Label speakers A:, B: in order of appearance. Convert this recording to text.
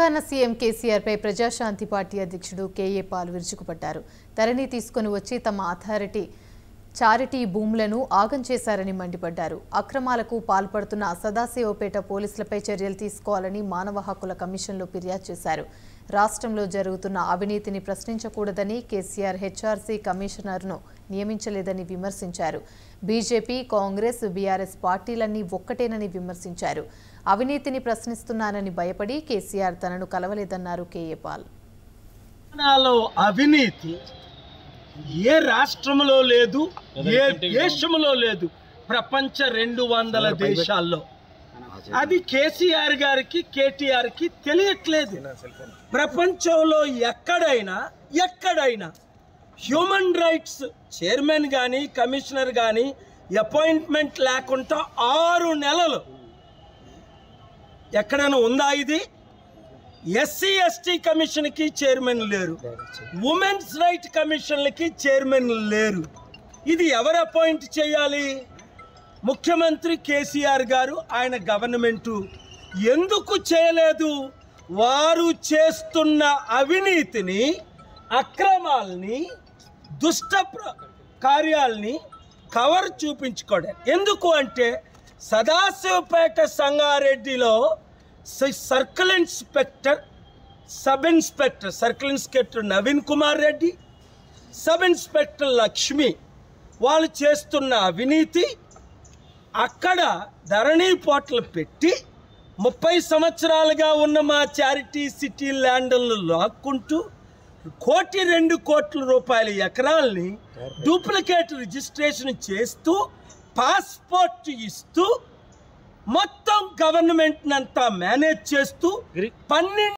A: Telangana CM కేసీఆర్పై Praja Shanti party అధ్యక్షుడు K A Paul విరుచుకుపడ్డారు ధరణి తీసుకొని వచ్చి తమ అథారిటీ చారిటీ భూములను ఆగం చేశారని మండిపడ్డారు అక్రమాలకు పాల్పడుతున్న సదాశివపేట పోలీసులపై చర్యలు తీసుకోవాలని మానవ హక్కుల కమిషన్లో ఫిర్యాదు చేశారు రాష్ట్రంలో జరుగుతున్న అవినీతిని ప్రశ్నించకూడదని కేసీఆర్ హెచ్ఆర్సీ కమిషనర్ను నియమించలేదని విమర్శించారు బీజేపీ కాంగ్రెస్ బీఆర్ఎస్ పార్టీలన్నీ ఒక్కటేనని విమర్శించారు అవినీతిని ప్రశ్నిస్తున్నానని భయపడి కేసీఆర్ తనను కలవలేదన్నారు కేఏ పాల్
B: తెలంగాణలో అవినీతి ఏ రాష్ట్రంలో లేదు ఏ దేశంలో లేదు ప్రపంచ రెండు వందల దేశాల్లో అది కేసీఆర్ గారికి కేటీఆర్ కి తెలియట్లేదు ప్రపంచంలో ఎక్కడైనా ఎక్కడైనా హ్యూమన్ రైట్స్ చైర్మన్ కానీ కమిషనర్ కానీ అపాయింట్మెంట్ లేకుండా ఆరు నెలలు ఎక్కడైనా ఉందా ఇది ఎస్సీ ఎస్టీ కమిషన్కి చైర్మన్ లేరు ఉమెన్స్ రైట్ కమిషన్లకి చైర్మన్ లేరు ఇది ఎవరు అపాయింట్ చేయాలి ముఖ్యమంత్రి కేసీఆర్ గారు ఆయన గవర్నమెంటు ఎందుకు చేయలేదు వారు చేస్తున్న అవినీతిని అక్రమాల్ని దుష్ట ప్ర- కార్యాల్ని కవర్ చూపించుకోవడం ఎందుకు అంటే సదాశివపేట సంగారెడ్డిలో స- circle inspector sub inspector circle inspector Naveen Kumar Reddy sub inspector Lakshmi వాళ్ళు చేస్తున్న అవినీతి అక్కడ ధరణి పోర్టల్ పెట్టి ముప్పై సంవత్సరాలుగా ఉన్న మా చారిటీ సిటీ ల్యాండ్లను లాక్కుంటూ కోటి రెండు కోట్ల రూపాయల ఎకరాల్ని డూప్లికేట్ రిజిస్ట్రేషన్ చేస్తూ పాస్పోర్ట్ ఇస్తూ మొత్తం గవర్నమెంట్ అంతా మేనేజ్ చేస్తూ పన్నెండు